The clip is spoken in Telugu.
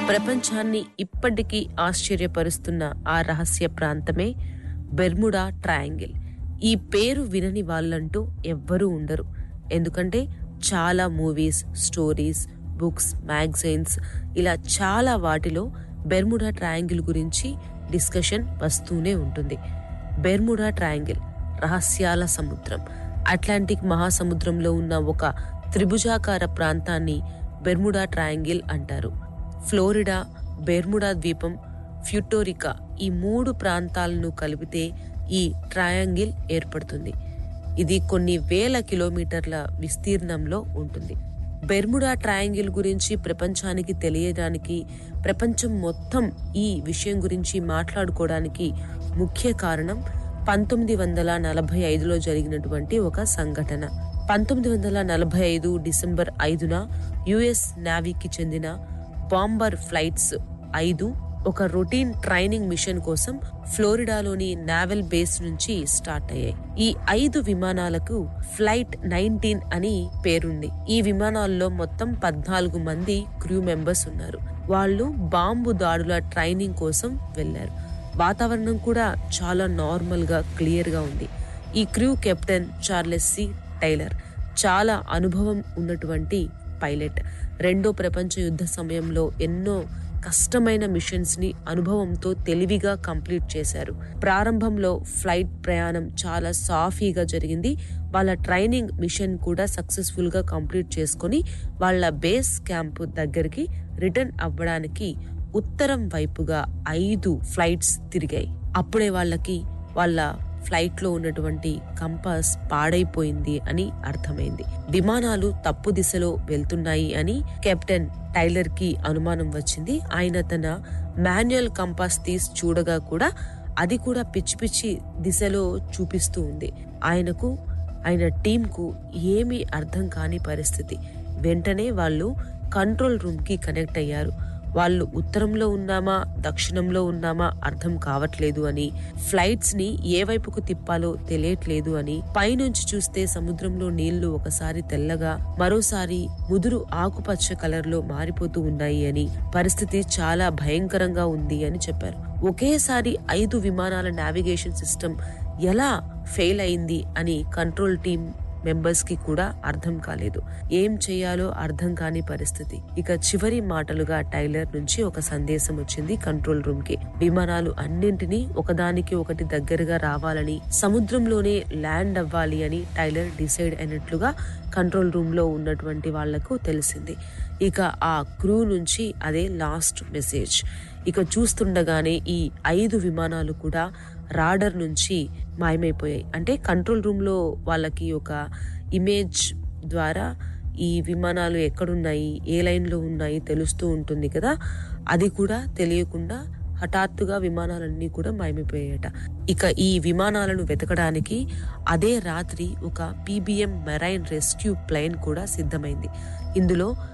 ప్రపంచాన్ని ఇప్పటికీ ఆశ్చర్యపరుస్తున్న ఆ రహస్య ప్రాంతమే బెర్ముడా ట్రయాంగిల్ ఈ పేరు వినని వాళ్ళంటూ ఎవ్వరూ ఉండరు ఎందుకంటే చాలా మూవీస్ స్టోరీస్ బుక్స్ మ్యాగజైన్స్ ఇలా చాలా వాటిలో బెర్ముడా ట్రయాంగిల్ గురించి డిస్కషన్ వస్తూనే ఉంటుంది బెర్ముడా ట్రయాంగిల్ రహస్యాల సముద్రం అట్లాంటిక్ మహాసముద్రంలో ఉన్న ఒక త్రిభుజాకార ప్రాంతాన్ని బెర్ముడా ట్రయాంగిల్ అంటారు ఫ్లోరిడా బెర్ముడా ద్వీపం ఫ్యూటోరికా ఈ మూడు ప్రాంతాలను కలిపితే ఈ ట్రయాంగిల్ ఏర్పడుతుంది ఇది కొన్ని వేల కిలోమీటర్ల విస్తీర్ణంలో ఉంటుంది బెర్ముడా ట్రయాంగిల్ గురించి ప్రపంచానికి తెలియడానికి ప్రపంచం మొత్తం ఈ విషయం గురించి మాట్లాడుకోవడానికి ముఖ్య కారణం పంతొమ్మిది వందల నలభై ఐదులో జరిగినటువంటి ఒక సంఘటన పంతొమ్మిది వందల నలభై ఐదు డిసెంబర్ ఐదున యుఎస్ నావీకి చెందిన బాంబర్ ఫ్లైట్స్ ఐదు ఒక రొటీన్ ట్రైనింగ్ మిషన్ కోసం ఫ్లోరిడాలోని నావెల్ బేస్ నుంచి స్టార్ట్ అయ్యాయి ఈ ఐదు విమానాలకు ఫ్లైట్ నైన్టీన్ అని పేరుంది ఈ విమానాల్లో మొత్తం పద్నాలుగు మంది క్రూ మెంబర్స్ ఉన్నారు వాళ్ళు బాంబు దాడుల ట్రైనింగ్ కోసం వెళ్లారు వాతావరణం కూడా చాలా నార్మల్ గా క్లియర్ గా ఉంది ఈ crew captain Charles C Tyler చాలా అనుభవం ఉన్నటువంటి పైలట్ రెండో ప్రపంచ యుద్ధ సమయంలో ఎన్నో కష్టమైన మిషన్స్ ని అనుభవంతో తెలివిగా కంప్లీట్ చేశారు ప్రారంభంలో ఫ్లైట్ ప్రయాణం చాలా సాఫీగా జరిగింది వాళ్ళ ట్రైనింగ్ మిషన్ కూడా సక్సెస్ఫుల్ గా కంప్లీట్ చేసుకొని వాళ్ళ బేస్ క్యాంప్ దగ్గరికి రిటర్న్ అవ్వడానికి ఉత్తరం వైపుగా ఐదు ఫ్లైట్స్ తిరిగాయి అప్పుడే వాళ్ళకి వాళ్ళ ఫ్లైట్ లో ఉన్నటువంటి కంపాస్ పాడైపోయింది అని అర్థమైంది విమానాలు తప్పు దిశలో వెళ్తున్నాయి అని కెప్టెన్ టైలర్ కి అనుమానం వచ్చింది ఆయన తన మాన్యువల్ కంపాస్ తీసి చూడగా కూడా అది కూడా పిచ్చి పిచ్చి దిశలో చూపిస్తూ ఉంది ఆయనకు ఆయన టీంకు ఏమీ అర్థం కాని పరిస్థితి వెంటనే వాళ్ళు కంట్రోల్ రూమ్ కి కనెక్ట్ అయ్యారు వాళ్ళు ఉత్తరంలో ఉన్నామా దక్షిణంలో ఉన్నామా అర్థం కావట్లేదు అని ఫ్లైట్స్ ని ఏ వైపుకు తిప్పాలో తెలియట్లేదు అని పైనుంచి చూస్తే సముద్రంలో నీళ్లు ఒకసారి తెల్లగా మరోసారి ముదురు ఆకుపచ్చ కలర్ లో మారిపోతూ ఉన్నాయి అని పరిస్థితి చాలా భయంకరంగా ఉంది అని చెప్పారు ఒకేసారి ఐదు విమానాల నావిగేషన్ సిస్టమ్ ఎలా ఫెయిల్ అయింది అని కంట్రోల్ టీం మెంబర్స్ కి కూడా అర్థం కాలేదు ఏం చేయాలో అర్థం కాని పరిస్థితి ఇక చివరి మాటలుగా టైలర్ నుంచి ఒక సందేశం వచ్చింది కంట్రోల్ రూమ్ కి విమానాలు అన్నింటినీ ఒకదానికి ఒకటి దగ్గరగా రావాలని సముద్రంలోనే ల్యాండ్ అవ్వాలి అని టైలర్ డిసైడ్ అయినట్లుగా కంట్రోల్ రూమ్ లో ఉన్నటువంటి వాళ్లకు తెలిసింది ఇక ఆ క్రూ నుంచి అదే లాస్ట్ మెసేజ్ ఇక చూస్తుండగానే ఈ ఐదు విమానాలు కూడా రాడర్ నుంచి మాయమైపోయాయి అంటే కంట్రోల్ రూమ్ లో వాళ్ళకి ఒక ఇమేజ్ ద్వారా ఈ విమానాలు ఎక్కడున్నాయి ఏ లైన్ లో ఉన్నాయి తెలుస్తూ ఉంటుంది కదా అది కూడా తెలియకుండా హఠాత్తుగా విమానాలన్నీ కూడా మాయమైపోయాయట ఇక ఈ విమానాలను వెతకడానికి అదే రాత్రి ఒక పీబీఎం మెరైన్ రెస్క్యూ ప్లేన్ కూడా సిద్ధమైంది ఇందులో